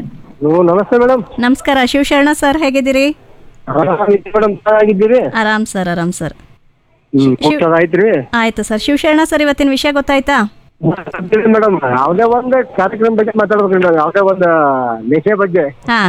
ನಮಸ್ತೆ ಮೇಡಮ್ ನಮಸ್ಕಾರ ಶಿವಶರಣ ಸರ್ ಹೇಗಿದ್ದೀರಿ ಮೇಡಮ್ ಚೆನ್ನಾಗಿದ್ದೀರಿ ಆರಾಮ್ ಸರ್ ಆರಾಮ್ ಸರ್ ಹ್ಮ್ ಊಟ ಆಯ್ತ್ರಿ ಆಯ್ತು ಸರ್ ಶಿವಶರಣ ಸರ್ ಇವತ್ತಿನ ವಿಷಯ ಗೊತ್ತಾಯ್ತಾ ಮೇಡಮ್ ಯಾವ್ದೇ ಒಂದು ಕಾರ್ಯಕ್ರಮ ಬಗ್ಗೆ ಮಾತಾಡ್ಬೇಕ್ರಿ ಮೇಡಮ್ ಯಾವ್ದೇ ಒಂದು ವಿಷಯ ಬಗ್ಗೆ ಹಾ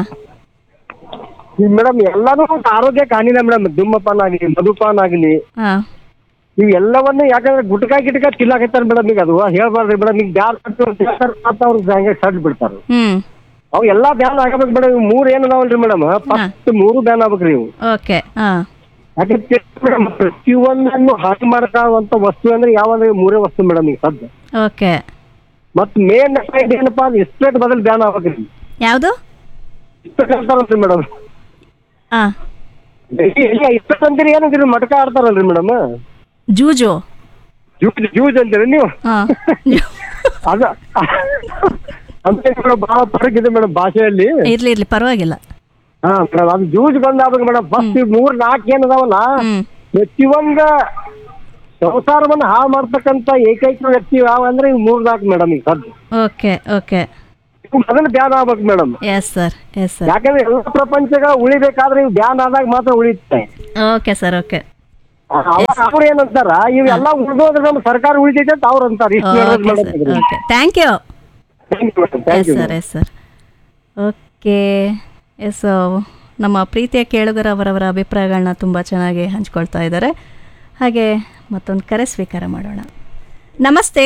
ಮೇಡಮ್ ಎಲ್ಲಾನು ಒಂದು ಆರೋಗ್ಯಕ್ಕೆ ಹಾನಿನ ಮೇಡಮ್ ಧೂಮಪಾನ ಆಗಲಿ ಮಧುಪಾನ ಆಗಲಿ ಹಾ ಇವ್ ಎಲ್ಲವನ್ನ ಯಾಕಂದ್ರೆ ಗುಟ್ಕಾ ಗಿಟ್ಕಾ ತಿನ್ನಾಕತ್ತಾರ ಮೇಡಮ್ ಈಗ ಅದು ಹೇಳ್ಬಾರ್ದು ಮೇಡಮ್ ಈಗ ಬ್ಯಾನ್ ಅಂತ ಅವ್ರು ಹಂಗೆ ಸಡ್ ಬಿಡ್ತಾರ ಹ್ಮ್ ಅವು ಎಲ್ಲಾ ಬ್ಯಾನ್ ಆಗಬೇಕು ಮೇಡಮ್ ಇವ್ ಮೂರ್ ಏನ್ ಅದಾವಲ್ರಿ ಮೇಡಮ್ ಫಸ್ಟ್ ಮೂರು ಬ್ಯಾನ್ ಆಗ್ಬೇಕ್ರಿ ಇವು ಓಕೆ ಹಾ ಯಾಕಂದ್ರೆ ಮೇಡಮ್ ಪ್ರತಿಯೊಂದನ್ನು ಹಾನಿ ಮಾಡಕಾವಂತ ವಸ್ತು ಅಂದ್ರೆ ಯಾವಂದ್ರೆ ಮೂರೇ ವಸ್ತು ಮೇಡಮ್ ಈಗ ಸದ್ಯ ಓಕೆ ಮತ್ ಮೇನ್ ಏನಪ್ಪಾ ಅಂದ್ರೆ ಇಸ್ಪೇಟ್ ಬದಲು ಬ್ಯಾನ್ ಆಗ್ಬೇಕ್ರಿ ಯಾವುದು ಇಸ್ಪೇಟ್ ಅಂತಾರಲ್ರಿ ಮೇಡಮ್ ಹಾ ಇಸ್ಪೇಟ್ ಅಂತೀರಿ ಏನಂತೀರಿ ಮಟಕ ಆಡ್ತಾರಲ್ರಿ ಮೇಡಮ್ ಜೂಜು ಜೂಜ್ ಜೂಜ್ ಅಂತೀರಿ ನೀವು ಹಾ ಅದ ಅಂದ್ರೆ ಮೇಡಮ್ ಬಹಳ ಫರಕ್ ಇದೆ ಮೇಡಮ್ ಭಾಷೆಯಲ್ಲಿ ಇರ್ಲಿ ಇರ್ಲಿ ಪರವಾಗಿಲ್ಲ ಹಾ ಮೇಡಮ್ ಅದು ಜೂಜ್ ಬಂದ್ ಆಗ್ಬೇಕು ಮೇಡಮ್ ಫಸ್ಟ್ ಮೂರ್ ನಾಲ್ಕು ಏನದಾವಲ್ಲ ಹ್ಮ್ ಪ್ರತಿಯೊಂದ ಸಂಸಾರವನ್ನ ಹಾಳು ಮಾಡ್ತಕ್ಕಂತ ಏಕೈಕ ವ್ಯಕ್ತಿ ಯಾವ ಅಂದ್ರೆ ಇವ್ ಮೂರ್ ನಾಲ್ಕು ಮೇಡಮ್ ಈಗ ಸದ್ಯ ಓಕೆ ಓಕೆ ಮೊದಲು ಬ್ಯಾನ್ ಆಗ್ಬೇಕು madam yes sir yes sir ಯಾಕಂದ್ರೆ ಎಲ್ಲ ಪ್ರಪಂಚಗ ಉಳಿಬೇಕಾದ್ರೆ ಇವು ಬ್ಯಾನ್ ಆದಾಗ ಮಾತ್ರ ಉಳಿಯುತ್ತೆ ಓಕೆ ಸರ್ ಓಕೆ ಅವ್ರು ಏನಂತಾರ ಇವೆಲ್ಲ ಉಳಿದೋದ್ರೆ ನಮ್ಮ ಸರ್ಕಾರ ಉಳಿತೈತೆ ಅಂತ ಅವ್ರು ಅಂತಾರೆ ಇಷ್ಟು ಹೇಳೋದು okay sir madam okay thank you thank yes you sir yes sir okay yes ನಮ್ಮ ಪ್ರೀತಿಯ ಕೇಳುಗರ ಅವರವರ ಅಭಿಪ್ರಾಯಗಳನ್ನ ತುಂಬ ಚೆನ್ನಾಗಿ ಹಂಚ್ಕೊಳ್ತಾ ಇದ್ದಾರೆ ಹಾಗೆ ಮತ್ತೊಂದು ಕರೆ ಸ್ವೀಕಾರ ಮಾಡೋಣ ನಮಸ್ತೆ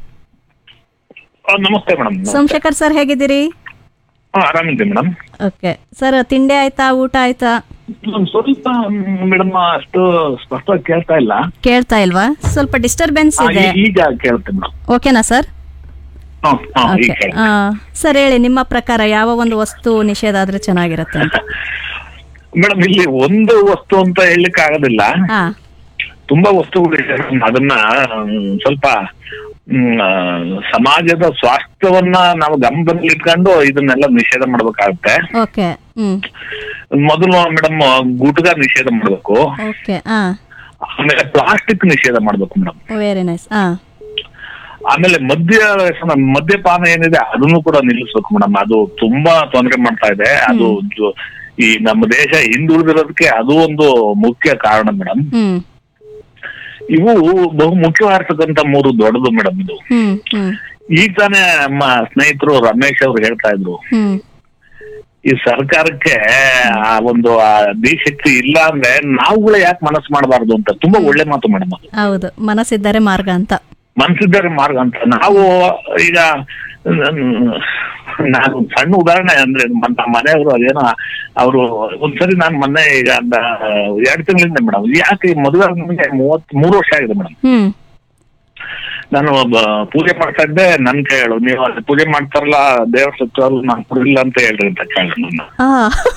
ಆ, ನಮಸ್ತೆ ಮೇಡಮ್ ಸೋಮಶೇಖರ್ ಸರ್ ಹೇಗಿದ್ದೀರಿ ಆರಾಮಿದ್ದೆ ಮೇಡಮ್ ಓಕೆ ಸರ್ ತಿಂಡಿ ಆಯ್ತಾ ಊಟ ಆಯ್ತಾ ಸ್ವಲ್ಪ ಮೇಡಮ್ ಅಷ್ಟು ಸ್ಪಷ್ಟವಾಗಿ ಕೇಳ್ತಾ ಇಲ್ಲ ಕೇಳ್ತಾ ಇಲ್ವಾ ಸ್ವಲ್ಪ ಡಿಸ್ಟರ್ಬೆನ್ಸ್ ಆ, ಇದೆ ಈ- ಈಗ ಕೇಳುತ್ತೆ ಮೇಡಮ್ ಓಕೆನಾ ಸರ್ ಹ್ಮ್ ಹ್ಮ್ ಈಗ ಓಕೆ ಕೇಳುತ್ತೆ. ಸರ್ ಹೇಳಿ ನಿಮ್ಮ ಪ್ರಕಾರ ಯಾವ ಒಂದು ವಸ್ತು ನಿಷೇಧ ಆದ್ರೆ ಚೆನ್ನಾಗಿರುತ್ತೆ ಅಂತ ಮೇಡಮ್ ಇಲ್ಲಿ ಒಂದು ವಸ್ತು ಅಂತ ಹೇಳಲಿಕ್ಕೆ ಆಗೋದಿಲ್ಲ ಹಾ ತುಂಬಾ ವಸ್ತುಗಳಿದೆ ಅದನ್ನ ಮ್, ಸ್ವಲ್ಪ ಮ್, ಆ, ಸಮಾಜದ ಸ್ವಾಸ್ಥ್ಯವನ್ನ ನಾವು ಗಮನದಲ್ಲಿ ಇಟ್ಕೊಂಡು ಇದನ್ನೆಲ್ಲ ನಿಷೇಧ ಮಾಡ್ಬೇಕಾಗತ್ತೆ ಓಕೆ ಹ್ಮ್ ಮೊದಲು ಮೇಡಮ್ ಗುಟ್ಕ ನಿಷೇಧ ಮಾಡ್ಬೇಕು ಓಕೆ ಹಾ ಆಮೇಲೆ ಪ್ಲಾಸ್ಟಿಕ್ ನಿಷೇಧ ಮಾಡ್ಬೇಕು ಮೇಡಮ್ ವೆರಿ ನೈಸ್ ಹಾ ಆಮೇಲೆ ಮದ್ಯ ವ್ಯಸನ ಮದ್ಯಪಾನ ಏನಿದೆ ಅದನ್ನು ಕೂಡ ನಿಲ್ಲಿಸ್ಬೇಕು ಮೇಡಮ್ ಅದು ತುಂಬಾ ತೊಂದರೆ ಮಾಡ್ತಾ ಇದೆ ಅದು ಜೊ- ಈ ನಮ್ಮ ದೇಶ ಹಿಂದುಳಿದಿರೋದಕ್ಕೆ ಅದು ಒಂದು ಮುಖ್ಯ ಕಾರಣ ಮೇಡಮ್ ಹ್ಮ್ ಇವು ಬಹು ಮುಖ್ಯವಾಗಿರ್ತಕ್ಕಂಥ ಮೂರು ದೊಡ್ಡದು ಮೇಡಮ್ ಇದು ಹ್ಮ್ ಹ್ಮ್ ಈಗ ತಾನೇ ನಮ್ಮ ಸ್ನೇಹಿತರು ರಮೇಶ್ ಅವರು ಹೇಳ್ತಾ ಇದ್ರು ಹ್ಮ್ ಈ ಸರ್ಕಾರಕ್ಕೆ ಆ ಒಂದು ಆ ಶಕ್ತಿ ಇಲ್ಲ ಅಂದ್ರೆ ನಾವುಗಳೇ ಯಾಕೆ ಮನಸ್ಸು ಮಾಡಬಾರ್ದು ಅಂತ ತುಂಬಾ ಒಳ್ಳೆ ಮಾತು ಮೇಡಮ್ ಅದು ಹೌದು ಮನಸ್ಸಿದ್ದರೆ ಮಾರ್ಗ ಅಂತ ಮನ್ಸಿದ್ದಾರೆ ಮಾರ್ಗ ಅಂತ ನಾವು ಈಗ ಮ್, ನಾನು ಸಣ್ಣ ಉದಾಹರಣೆ ಅಂದ್ರೆ ಮ- ನಮ್ಮ ಮನೆಯವರು ಅದೇನೋ ಅವರು ಒಂದ್ಸರಿ ನಾನು ಮೊನ್ನೆ ಈಗ ಒಂದ ಎರಡು ತಿಂಗಳಿಂದ ಮೇಡಮ್ ಯಾಕೆ ಈ ಮದುವೆ ಆಗಿ ನಮಗೆ ಮೂವತ್ ಮೂರು ವರ್ಷ ಆಗಿದೆ ಮೇಡಮ್ ಹ್ಮ್ ನಾನು ಒಬ್ಬ ಪೂಜೆ ಮಾಡ್ತಾ ಇದ್ದೆ ನನ್ ಕೇಳು ನೀವು ಅಲ್ಲಿ ಪೂಜೆ ಮಾಡ್ತಾರಲ್ಲ ದೇವ್ರ ಸುತ್ತಲ್ಲ ನಾನು ಕೊಡಿಲ್ಲ ಅಂತ ಹೇಳ್ರಿ ಅಂತ ಕೇಳ ನನ್ನ ಆ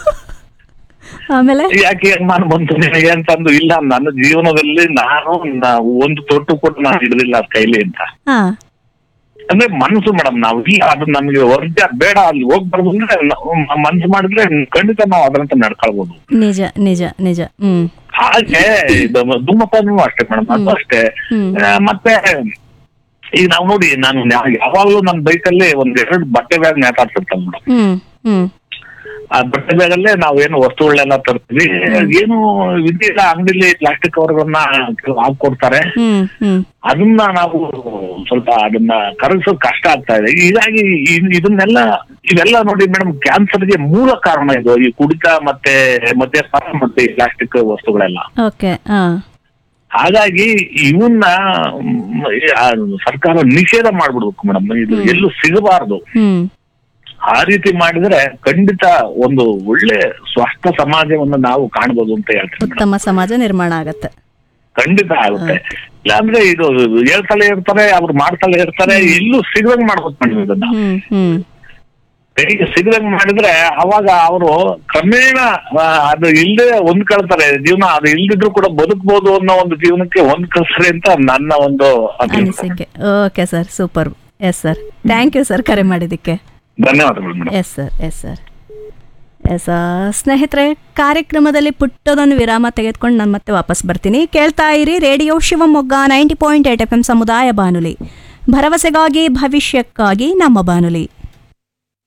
ಆಮೇಲೆ ಯಾಕೆ ನಾನು ಬಂತು ನಿನಗೆ ಅಂತಂದು ಇಲ್ಲ ನನ್ನ ಜೀವನದಲ್ಲಿ ನಾನು ನಾ- ಒಂದು ತೊಟ್ಟು ಕೂಡ ನಾನು ಹಿಡಿದಿಲ್ಲ ಅದ್ ಕೈಲಿ ಅಂತ ಹಾ ಅಂದ್ರೆ ಮನಸ್ಸು ಮೇಡಮ್ ನಾವು ಇಲ್ಲ ಅದು ನಮಗೆ ವರ್ಜ ಬೇಡ ಅಲ್ಲಿ ಹೋಗ್ಬಾರ್ದು ಅಂದ್ರೆ ನಾವು ಮ- ಮನ್ಸು ಮಾಡಿದ್ರೆ ಖಂಡಿತ ನಾವು ಅದರಂತೆ ನಡ್ಕೊಳ್ಬಹುದು ನಿಜ ನಿಜ ನಿಜ ಹ್ಮ್ ಹಾಗೆ ಇದು ಧೂಮಪಾನೂ ಅಷ್ಟೇ ಮೇಡಮ್ ಅದು ಅಷ್ಟೇ ಹ್ಮ್. ಆ, ಮತ್ತೆ ಈಗ ನಾವು ನೋಡಿ ನಾನು ಯಾ- ಯಾವಾಗ್ಲೂ ನನ್ನ ಬೈಕಲ್ಲಿ ಒಂದ್ ಎರಡು ಬಟ್ಟೆ ಬ್ಯಾಗ್ ನೇತಾಡ್ತಿರ್ತೇನೆ ಮೇಡಮ್ ಹ್ಮ್ ಹ್ಮ್ ಆ ಬಟ್ಟೆ ಬ್ಯಾಗಲ್ಲೇ ನಾವೇನು ವಸ್ತುಗಳನ್ನೆಲ್ಲ ತರ್ತೀವಿ ಏನು ಇದಿಲ್ಲ ಅಂಗಡಿಲಿ ಪ್ಲಾಸ್ಟಿಕ್ ಕವರ್ಗಳನ್ನ ಹಾಕೊಡ್ತಾರೆ ಹ್ಮ್ ಹ್ಮ್ ಅದನ್ನ ನಾವು ಸ್ವಲ್ಪ ಅದನ್ನ ಕರಗಿಸೋದು ಕಷ್ಟ ಆಗ್ತಾ ಇದೆ ಹೀಗಾಗಿ ಇದ್- ಇದನ್ನೆಲ್ಲ ಇವೆಲ್ಲ ನೋಡಿ ಮೇಡಮ್ ಕ್ಯಾನ್ಸರ್ಗೆ ಮೂಲ ಕಾರಣ ಇದು ಈ ಕುಡಿತ ಮತ್ತೆ ಮದ್ಯಪಾನ ಮತ್ತೆ ಈ ಪ್ಲಾಸ್ಟಿಕ್ ವಸ್ತುಗಳೆಲ್ಲ ಓಕೆ ಹಾ ಹಾಗಾಗಿ ಇವನ್ನ ಮ್, ಆ ಸರ್ಕಾರ ನಿಷೇಧ ಮಾಡ್ಬಿಡ್ಬೇಕು ಮೇಡಮ್ ಇದು ಎಲ್ಲೂ ಸಿಗಬಾರ್ದು ಹ್ಮ್ ಆ ರೀತಿ ಮಾಡಿದ್ರೆ ಖಂಡಿತ ಒಂದು ಒಳ್ಳೆ ಸ್ವಸ್ಥ ಸಮಾಜವನ್ನು ನಾವು ಕಾಣ್ಬೋದು ಅಂತ ಹೇಳ್ತೀನಿ ಮೇಡಮ್ ಉತ್ತಮ ಸಮಾಜ ನಿರ್ಮಾಣ ಆಗತ್ತೆ ಖಂಡಿತ ಆಗುತ್ತೆ ಇಲ್ಲಾಂದ್ರೆ ಇದು ಹೇಳ್ತಲೇ ಇರ್ತಾರೆ ಅವ್ರು ಮಾಡ್ತಲೇ ಇರ್ತಾರೆ ಎಲ್ಲೂ ಸಿಗದಂಗ್ ಮಾಡ್ಬೇಕು ಮೇಡಮ್ ಇದನ್ನ ಹ್ಮ್ ಹ್ಮ್ ಕೈಗೆ ಸಿಗದಂಗ್ ಮಾಡಿದ್ರೆ ಅವಾಗ ಅವರು ಕ್ರಮೇಣ ಆ, ಅದು ಇಲ್ದೆ ಹೊಂದ್ಕೊಳ್ತಾರೆ ಜೀವನ ಅದು ಇಲ್ದಿದ್ರು ಕೂಡ ಬದುಕ್ಬೋದು ಅನ್ನೋ ಒಂದು ಜೀವನಕ್ಕೆ ಹೊಂದ್ಕೊಳ್ತಾರೆ ಅಂತ ನನ್ನ ಒಂದು ಅಭಿಪ್ರಾಯ ಅನಿಸಿಕೆ okay sir super yes sir thank you sir ಕರೆ ಮಾಡಿದ್ದಕ್ಕೆ ಧನ್ಯವಾದಗಳು madam yes sir yes sir yes ಸ್ನೇಹಿತರೆ ಕಾರ್ಯಕ್ರಮದಲ್ಲಿ ಪುಟ್ಟದೊಂದು ವಿರಾಮ ತೆಗೆದುಕೊಂಡು ನಾನು ಮತ್ತೆ ವಾಪಸ್ ಬರ್ತೀನಿ ಕೇಳ್ತಾ ಇರಿ radio Shivamogga ninety point eight F M ಸಮುದಾಯ ಬಾನುಲಿ ಭರವಸೆಗಾಗಿ ಭವಿಷ್ಯಕ್ಕಾಗಿ ನಮ್ಮ ಬಾನುಲಿ